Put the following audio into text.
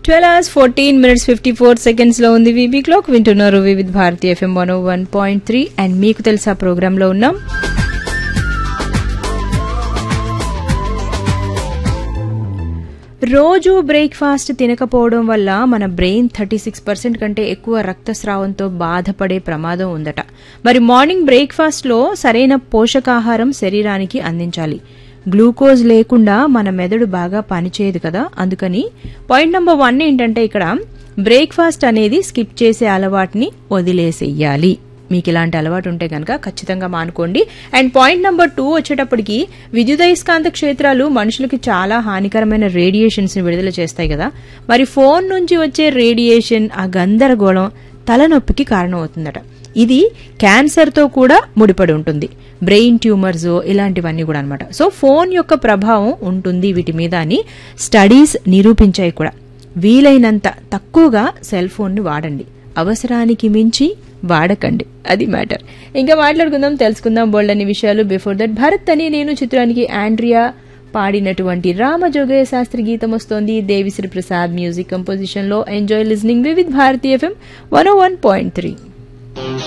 twelve hours fourteen minutes fifty four seconds లో ఉంది VB clock వింటున్నారు Vividh Bharati FM one one point three and మీకు తెలుసా ప్రోగ్రామ్ లో ఉన్నాం రోజు బ్రేక్ఫాస్ట్ తినకపోవడం వల్ల మన బ్రెయిన్ థర్టీ సిక్స్ పర్సెంట్ కంటే ఎక్కువ రక్తస్రావంతో బాధపడే ప్రమాదం ఉందట మరి మార్నింగ్ బ్రేక్ఫాస్ట్లో సరైన పోషకాహారం శరీరానికి అందించాలి గ్లూకోజ్ లేకుండా మన మెదడు బాగా పనిచేయదు కదా అందుకని పాయింట్ నెంబర్ వన్ ఏంటంటే ఇక్కడ బ్రేక్ఫాస్ట్ అనేది స్కిప్ చేసే అలవాటుని వదిలేసేయాలి మీకు ఇలాంటి అలవాటు ఉంటే కనుక ఖచ్చితంగా మానుకోండి అండ్ పాయింట్ నెంబర్ టూ వచ్చేటప్పటికి విద్యుదయస్కాంత క్షేత్రాలు మనుషులకి చాలా హానికరమైన రేడియేషన్స్ ని విడుదల చేస్తాయి కదా మరి ఫోన్ నుంచి వచ్చే రేడియేషన్ ఆ గందరగోళం తలనొప్పికి కారణమవుతుందట ఇది క్యాన్సర్తో కూడా ముడిపడి ఉంటుంది బ్రెయిన్ ట్యూమర్స్ ఇలాంటివన్నీ కూడా అనమాట సో ఫోన్ యొక్క ప్రభావం ఉంటుంది వీటి మీద అని స్టడీస్ నిరూపించాయి కూడా వీలైనంత తక్కువగా సెల్ ఫోన్ని వాడండి అవసరానికి మించి వాడకండి అది మ్యాటర్ ఇంకా మాట్లాడుకుందాం తెలుసుకుందాం బోల్డ్ అనే విషయాలు బిఫోర్ దట్ భరత్ అని నేను చిత్రానికి ఆండ్రియా పాడినటువంటి రామజోగయ్య శాస్త్రి గీతం వస్తోంది దేవిశ్రీ ప్రసాద్ మ్యూజిక్ కంపోజిషన్ లో enjoy listening Vividh Bharati FM one one point three